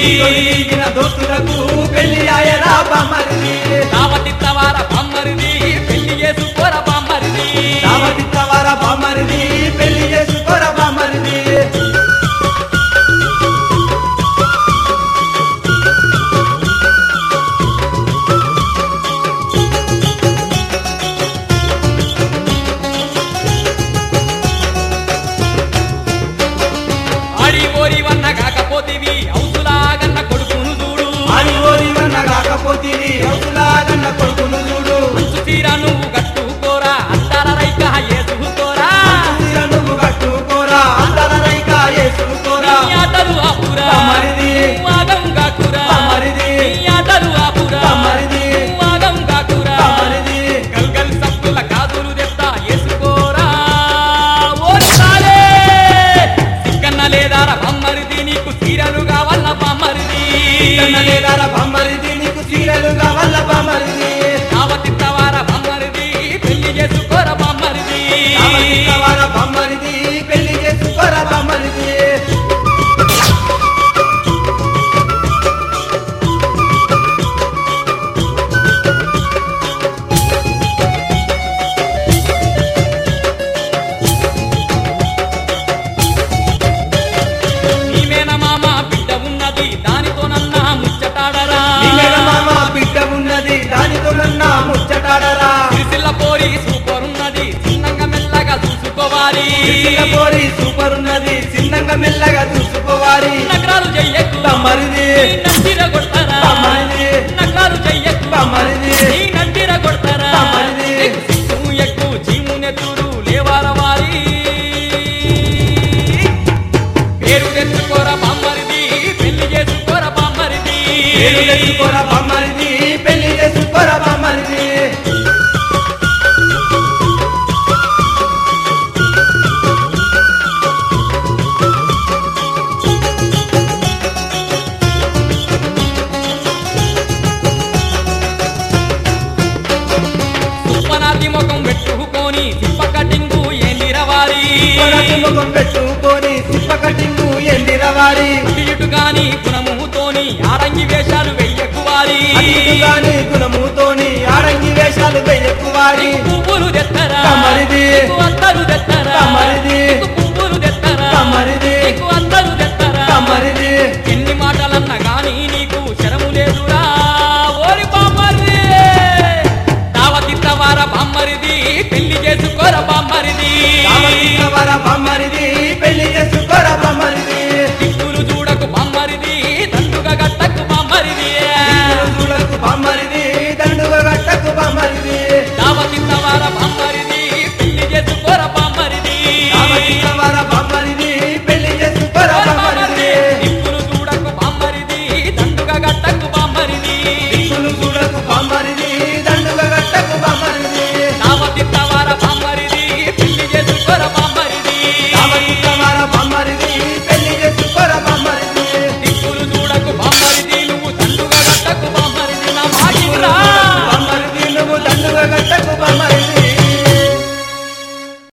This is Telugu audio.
తొలిగిన దోస్తులకు పెళ్లి ఆయరా బామరిది దావతిత్తవార బామ్మరిది పెళ్లి చేసుకోర బామ్మరిది దావతిత్తవార బామరిది పెళ్లి చేసుకోర బామరిది ఆడి ఓరి వన్న కాకపోతివి అవుతులాగన్న కొడుకును చూడు అని ఓరి వన్న కాకపోతివి అవుతులాగన్న కొడుకును చూడు మంచు తీర నువ్వు కట్టుకోరా అందాల రైక ఏసుకోరా మంచిగా నువ్వు కట్టుకోరా అందర రైక వేసుకోరా నీ ఆటలు ఆపురా బామ్మరిది. వాగం కాకురా బామ్మరిది. నీ ఆటలు ఆపురా బామ్మరిది. వాగం కాకురా బామ్మరిది. గల్గల్ సప్పుల కాదులు తెస్తా ఏసుకోరా ఓరి సాలే సిక్కన్న లేదారా బమ్మరిది నీకు చీరలు కావాల బమ్మరిది కన్నలేదార బామరిది నీకు చీరలు కావాల బామరిది కావతిత్తవార బమ్మరిది పెళ్లి చేసుకోర బమ్మరిది కావల బామరిది పెళ్లి చేసుకోరా బామరిది నీవేన మామ బిడ్డ ఉన్నది దానితోనన్నా ముచ్చటాడరా నిన్న మామ బిడ్డ ఉన్నది దానితో నన్న ముచ్చటాడరా సిరిసిల్ల పోరి సూపర్ ఉన్నది చిన్నంగా మెల్లగా చూసుకోవాలి చిన్న పోరి సూపర్ ఉన్నది చిన్నగా మెల్లగా చూసుకోవాలి నగరాలు చెయ్యకు బామ్మరిది. నీ నందిర కొడతారా బామ్మరిది. నగరాలు చెయ్యకు బామ్మరిది. నీ నందిర కొడతారా బామ్మరిది. నీకు సిగ్గు ఎక్కువ చీము నెత్తురు లేవార వారి పేరు తెచ్చుకోరా బామ్మరిది పెళ్లి చేసుకోరా బామ్మరిది పేరు తెచ్చుకోరా బామరిది పెళ్లి చేసుకోరా బామరిది సుప్పనాది ముఖం పెట్టుకొని సిప్ప కటింగు ఏందిరవారి కొరటి ముఖం పెట్టుకొని సిప్ప కటింగు ఎందిరవారి అటు ఇటు గాని గుణముతోని ఆరంగి వేషాలు వెయ్యకువారి అతిగాని గుణముతోని ఆడంగి వేషాలు వెయ్యకువాడి పువ్వులు తెత్తరా కమ్మరిది. నీకు అందరు తెత్తరా కమ్మరిది. నీకు పువ్వులు తెత్తరా కమ్మరిది. నీకు అందరు తెత్తరా కమ్మరిది ఎన్ని మాటలన్నా గాని నీకు శరము లేదురా ఓరి బామ్మరిది దావతిత్తవార బామ్మరిది పెళ్లి చేసుకోర బామ్మరిది కావలసిన బామ్మరిది పెళ్లి చేసుకోరా బామ్మరిది దిక్కులు చూడకు బామ్మరిది దండుగా గట్టకు బామ్మరిది చూడకు బామ్మరిది దండుగా గట్టకు బామ్మరిది దావతిత్తవార బామ్మరిది